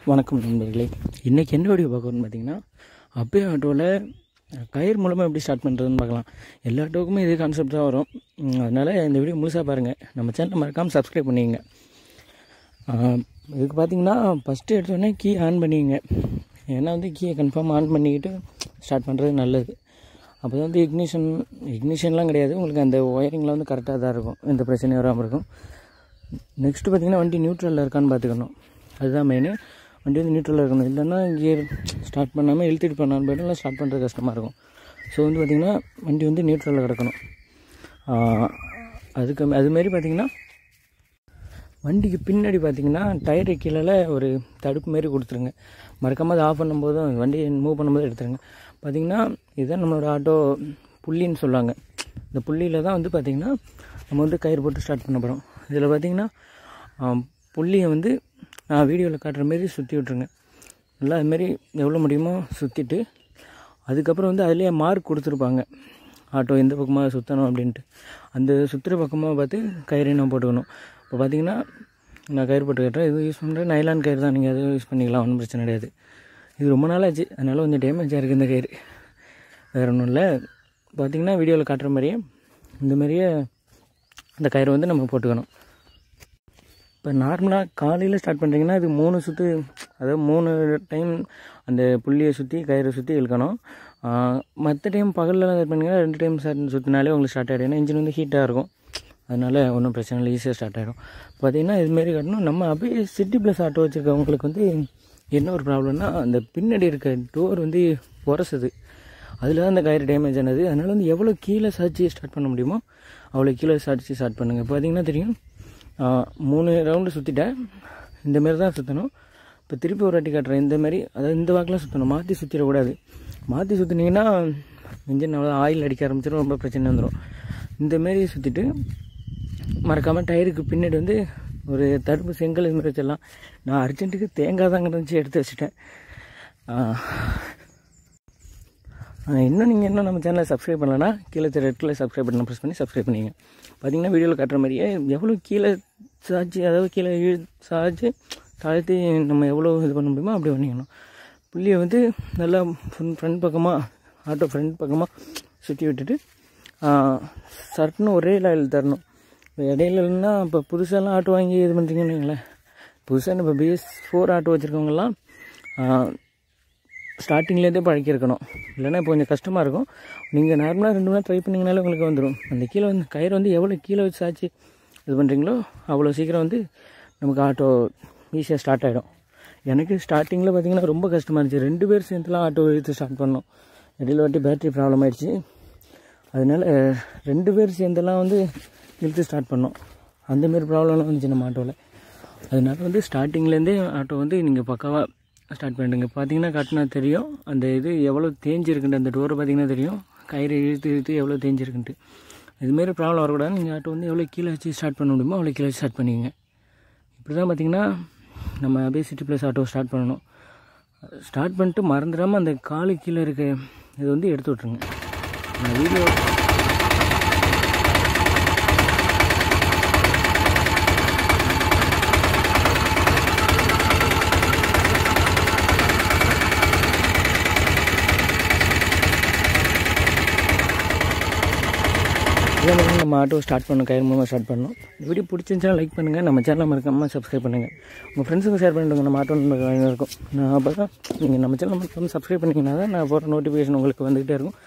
வணக்கம் நண்பர்களே இன்றைக்கி என்ன வீடியோ பார்க்கணும்னு பார்த்தீங்கன்னா அப்பே ஆட்டோவில் கயிறு மூலமாக எப்படி ஸ்டார்ட் பண்ணுறதுன்னு பார்க்கலாம் எல்லா ஆட்டோவுக்குமே இதே கான்செப்ட் தான் வரும் உம், அதனால் இந்த வீடியோ முழுசாக பாருங்கள் நம்ம சேனலை மறக்காமல் சப்ஸ்கிரைப் பண்ணிக்கங்க ஆஹ், இதுக்கு பார்த்தீங்கன்னா ஃபஸ்ட்டு எடுத்தோடனே கீ ஆன் பண்ணிக்கங்க ஏன்னா வந்து கீயை கன்ஃபார்ம் ஆன் பண்ணிக்கிட்டு ஸ்டார்ட் பண்ணுறது நல்லது அப்போ தான் வந்து இக்னிஷன் இக்னிஷன்லாம் கிடையாது உங்களுக்கு அந்த ஒயரிங்லாம் வந்து கரெக்டாக தான் இருக்கும் எந்த பிரச்சனையும் வராமல் இருக்கும் நெக்ஸ்ட்டு பார்த்தீங்கன்னா வண்டி நியூட்ரலில் இருக்கான்னு பார்த்துக்கணும் அதுதான் மெயின் வண்டி வந்து நியூட்ரலில் இருக்கணும் இல்லைன்னா கியர் ஸ்டார்ட் பண்ணாமல் இழுத்துட்டு பண்ணாமல் போய்ட்டு இல்லை ஸ்டார்ட் பண்ணுறது கஷ்டமாக இருக்கும் ஸோ வந்து பார்த்திங்கன்னா வண்டி வந்து நியூட்ரலில் கிடக்கணும் ஆஹ் அதுக்கு அதுமாரி பார்த்திங்கன்னா வண்டிக்கு பின்னாடி பார்த்தீங்கன்னா டயரு கீழே ஒரு தடுப்பு மாரி கொடுத்துருங்க மறக்காமல் அதை ஆஃப் பண்ணும்போதும் வண்டி மூவ் பண்ணும்போது எடுத்துருங்க பார்த்தீங்கன்னா இதுதான் நம்மளோட ஆட்டோ புள்ளின்னு சொல்லுவாங்க இந்த புள்ளியில் தான் வந்து பார்த்திங்கன்னா நம்ம வந்து கயிறு போட்டு ஸ்டார்ட் பண்ண போகிறோம் இதில் பார்த்தீங்கன்னா ஆம், புள்ளியை வந்து நான் வீடியோவில் காட்டுற மாரி சுற்றி விட்ருங்க நல்லா அதுமாரி எவ்வளோ முடியுமோ சுற்றிட்டு அதுக்கப்புறம் வந்து அதுலேயே மார்க் கொடுத்துருப்பாங்க ஆட்டோ எந்த பக்கமாக சுற்றணும் அப்படின்ட்டு அந்த சுற்றுற பக்கமாக பார்த்து கயிறு நான் போட்டுக்கணும் இப்போ பார்த்தீங்கன்னா நான் கயிறு போட்டு கட்டுறேன் இது யூஸ் பண்ணுறேன் நைலான் கயிறு தான் நீங்கள் எதுவும் யூஸ் பண்ணிக்கலாம் ஒன்றும் பிரச்சனை கிடையாது இது ரொம்ப நாள் ஆச்சு அதனால் கொஞ்சம் டேமேஜாக இருக்குது இந்த கயிறு வேறு ஒன்றும் இல்லை பார்த்தீங்கன்னா வீடியோவில் காட்டுற மாதிரியே இந்த மாதிரியே அந்த கயிறை வந்து நம்ம போட்டுக்கணும் இப்போ நார்மலாக காலையில் ஸ்டார்ட் பண்ணுறீங்கன்னா இது மூணு சுற்று அதாவது மூணு டைம் அந்த புள்ளியை சுற்றி கயிறை சுற்றி இழுக்கணும் மற்ற டைம் பகலில் இது பண்ணிங்கன்னா ரெண்டு டைம் சுற்றினாலே உங்களுக்கு ஸ்டார்ட் ஆகிடும் ஏன்னா இன்ஜின் வந்து ஹீட்டாக இருக்கும் அதனால் ஒன்றும் பிரச்சனை இல்லை ஈஸியாக ஸ்டார்ட் ஆகிடும் பார்த்தீங்கன்னா இதுமாரி காட்டணும் நம்ம அப்படியே சிட்டி ப்ளஸ் ஆட்டோ வச்சுருக்கவங்களுக்கு வந்து என்ன ஒரு ப்ராப்ளம்னா அந்த பின்னாடி இருக்க டோர் வந்து உரசுது அதில் தான் அந்த கயிறு டேமேஜ் ஆனது அதனால் வந்து எவ்வளோ கீழே சாய்ச்சி ஸ்டார்ட் பண்ண முடியுமோ அவ்வளோ கீழே சாய்ச்சி ஸ்டார்ட் பண்ணுங்கள் பார்த்தீங்கன்னா தெரியும் ஆஹ், மூணு ரவுண்டு சுற்றிட்டேன் இந்த மாதிரி தான் சுற்றணும் இப்போ திருப்பி ஒரு வாட்டி காட்டுறேன் இந்த மாதிரி அதாவது இந்த வாக்கில் சுற்றணும் மாற்றி சுற்றிடக்கூடாது மாற்றி சுற்றினீங்கன்னா இன்ஜின் அவ்வளோ ஆயில் அடிக்க ஆரம்பிச்சிடும் ரொம்ப பிரச்சனை வந்துடும் இந்த மாரி சுற்றிட்டு மறக்காமல் டயருக்கு பின்னாடி வந்து ஒரு தடுப்பு செங்கல் இது மாதிரி வச்சிடலாம் நான் அர்ஜென்ட்டுக்கு தேங்காய் தான் கிடந்துச்சு எடுத்து வச்சுட்டேன் ஆஹ், ஆஹ், இன்னும் நீங்கள் இன்னும் நம்ம சேனலை சப்ஸ்கிரைப் பண்ணலன்னா கீழே ரெட் கலர் சப்ஸ்கிரைப் பண்ண ப்ரெஸ் பண்ணி சப்ஸ்கிரைப் பண்ணிங்க பார்த்தீங்கன்னா வீடியோவில் காட்டுற மாதிரியே எவ்வளோ கீழே சாய்ச்சி அதாவது கீழே இழு சாய்ச்சி தாழ்த்தி நம்ம எவ்வளோ இது பண்ண முடியுமோ அப்படி பண்ணிக்கணும் புள்ளியை வந்து நல்லா ஃப்ரண்ட் பக்கமாக ஆட்டோ ஃப்ரண்ட் பக்கமாக சுற்றி விட்டுட்டு சர்ட்னு ஒரே லைனில் தரணும் இப்போ இடையில இல்லைன்னா இப்போ புதுசாலாம் ஆட்டோ வாங்கி இது பண்ணுறீங்கன்னு வைங்களேன் புதுசாக இப்போ பிஎஸ் ஃபோர் ஆட்டோ வச்சுருக்கவங்கலாம் ஸ்டார்டிங்லேருந்தே பழக்கியிருக்கணும் இல்லைன்னா இப்போ கொஞ்சம் கஷ்டமாக இருக்கும் நீங்கள் நார்மலாக ரெண்டு மணி நேரம் ட்ரை பண்ணிங்கனாலே உங்களுக்கு வந்துடும் அந்த கீழே வந்து கயிறு வந்து எவ்வளோ கீழே வச்சு சாய்ச்சி இது பண்ணுறீங்களோ அவ்வளோ சீக்கிரம் வந்து நமக்கு ஆட்டோ ஈஸியாக ஸ்டார்ட் ஆகிடும் எனக்கு ஸ்டார்டிங்கில் பார்த்தீங்கன்னா ரொம்ப கஷ்டமாக இருந்துச்சு ரெண்டு பேர் சேர்ந்துலாம் ஆட்டோ இழுத்து ஸ்டார்ட் பண்ணோம் இடையில வாட்டி பேட்டரி ப்ராப்ளம் ஆயிடுச்சு அதனால அஹ், ரெண்டு பேர் சேர்ந்தெல்லாம் வந்து இழுத்து ஸ்டார்ட் பண்ணோம் அந்தமாரி ப்ராப்ளம்லாம் வந்துச்சு நம்ம ஆட்டோவில் அதனால வந்து ஸ்டார்டிங்லேருந்தே ஆட்டோ வந்து நீங்கள் பக்காவாக ஸ்டார்ட் பண்ணிடுங்க பார்த்தீங்கன்னா காட்டினா தெரியும் அந்த இது எவ்வளோ தேஞ்சிருக்குன்ட்டு அந்த டோரை பார்த்தீங்கன்னா தெரியும் கயிறு இழுத்து இழுத்து எவ்வளோ தேஞ்சிருக்குன்ட்டு இதுமாரி ப்ராப்ளம் வரக்கூடாது நீங்கள் ஆட்டோ வந்து எவ்வளோ கீழே வச்சு ஸ்டார்ட் பண்ண முடியுமோ அவ்வளோ கீழே வச்சு ஸ்டார்ட் பண்ணிக்கங்க இப்படி தான் பார்த்தீங்கன்னா நம்ம அப்படியே சிட்டி ப்ளஸ் ஆட்டோ ஸ்டார்ட் பண்ணணும் ஸ்டார்ட் பண்ணிட்டு மறந்துடாமல் அந்த காலு கீழே இருக்க இது வந்து எடுத்து விட்ருங்க நான் வீடியோ இதே மாதிரி நம்ம ஆட்டோ ஸ்டார்ட் பண்ணணும் கயிறு மூலமாக ஸ்டார்ட் பண்ணணும் இந்த வீடியோ பிடிச்சிருந்துச்சா லைக் பண்ணுங்கள் நம்ம சேனலை மறக்காமல் சப்ஸ்கிரைப் பண்ணுங்கள் உங்கள் ஃப்ரெண்ட்ஸுக்கு ஷேர் பண்ணிவிடுங்க நம்ம ஆட்டோ நம்பர் இருக்கும் நான் அப்போ தான் நீங்கள் நம்ம சேனல் மறக்காமல் சப்ஸ்கிரைப் பண்ணிங்கன்னா தான் நான் போகிற நோட்டிஃபிகேஷன் உங்களுக்கு வந்துகிட்டே இருக்கும்